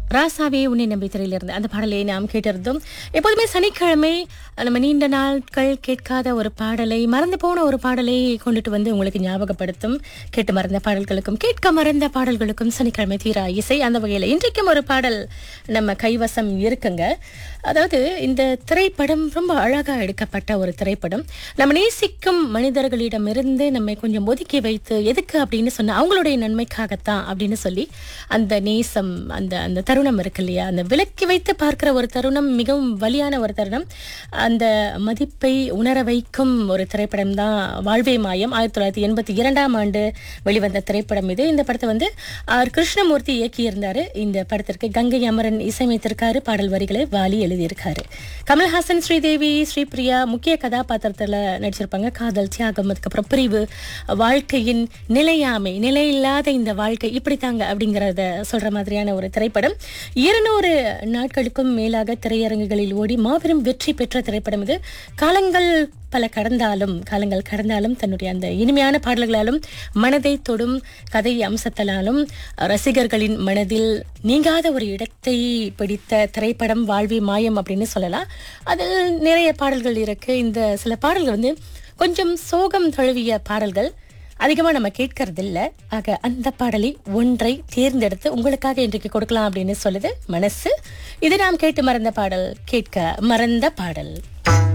ராசாவே உன்னை நம்பி திரையிலிருந்து அந்த பாடலை நாம் கேட்டிருந்தோம் எப்போதுமே சனிக்கிழமை நம்ம நீண்ட நாட்கள் கேட்காத ஒரு பாடலை மறந்து போன ஒரு பாடலை கொண்டுட்டு வந்து உங்களுக்கு ஞாபகப்படுத்தும் கேட்டு மறந்த பாடல்களுக்கும் கேட்க மறந்த பாடல்களுக்கும் சனிக்கிழமை தீரா இசை அந்த வகையில் இன்றைக்கும் ஒரு பாடல் நம்ம கைவசம் இருக்குங்க அதாவது இந்த திரைப்படம் ரொம்ப அழகா எடுக்கப்பட்ட ஒரு திரைப்படம் நம்ம நேசிக்கும் மனிதர்களிடமிருந்து நம்மை கொஞ்சம் ஒதுக்கி வைத்து எதுக்கு அப்படின்னு சொன்னா அவங்களுடைய நன்மைக்காகத்தான் அப்படின்னு சொல்லி அந்த நேசம் அந்த அந்த தருணம் இருக்கு இல்லையா அந்த விலக்கி வைத்து பார்க்கிற ஒரு தருணம் மிகவும் வலியான ஒரு தருணம் அந்த மதிப்பை உணர வைக்கும் ஒரு திரைப்படம் தான் வாழ்வே மாயம் ஆயிரத்தி தொள்ளாயிரத்தி எண்பத்தி இரண்டாம் ஆண்டு வெளிவந்த திரைப்படம் இது இந்த படத்தை வந்து ஆர் கிருஷ்ணமூர்த்தி இயக்கியிருந்தாரு இந்த படத்திற்கு கங்கை அமரன் இசையமைத்திருக்காரு பாடல் வரிகளை வாலி எழுதியிருக்காரு கமல்ஹாசன் ஸ்ரீதேவி ஸ்ரீபிரியா முக்கிய கதாபாத்திரத்துல நடிச்சிருப்பாங்க காதல் தியாகம் அதுக்கப்புறம் பிரிவு வாழ்க்கையின் நிலையாமை நிலையில்லாத இந்த வாழ்க்கை இப்படித்தாங்க அப்படிங்கறத சொல்ற மாதிரியான ஒரு திரைப்படம் இருநூறு நாட்களுக்கும் மேலாக திரையரங்குகளில் ஓடி மாபெரும் வெற்றி பெற்ற திரைப்படம் இது காலங்கள் பல கடந்தாலும் காலங்கள் கடந்தாலும் தன்னுடைய அந்த இனிமையான பாடல்களாலும் மனதை தொடும் கதை அம்சத்தலாலும் ரசிகர்களின் மனதில் நீங்காத ஒரு இடத்தை பிடித்த திரைப்படம் வாழ்வி மாயம் அப்படின்னு சொல்லலாம் அதில் நிறைய பாடல்கள் இருக்கு இந்த சில பாடல்கள் வந்து கொஞ்சம் சோகம் தழுவிய பாடல்கள் அதிகமாக நம்ம கேட்கறது இல்ல ஆக அந்த பாடலை ஒன்றை தேர்ந்தெடுத்து உங்களுக்காக இன்றைக்கு கொடுக்கலாம் அப்படின்னு சொல்லுது மனசு இது நாம் கேட்டு மறந்த பாடல் கேட்க மறந்த பாடல்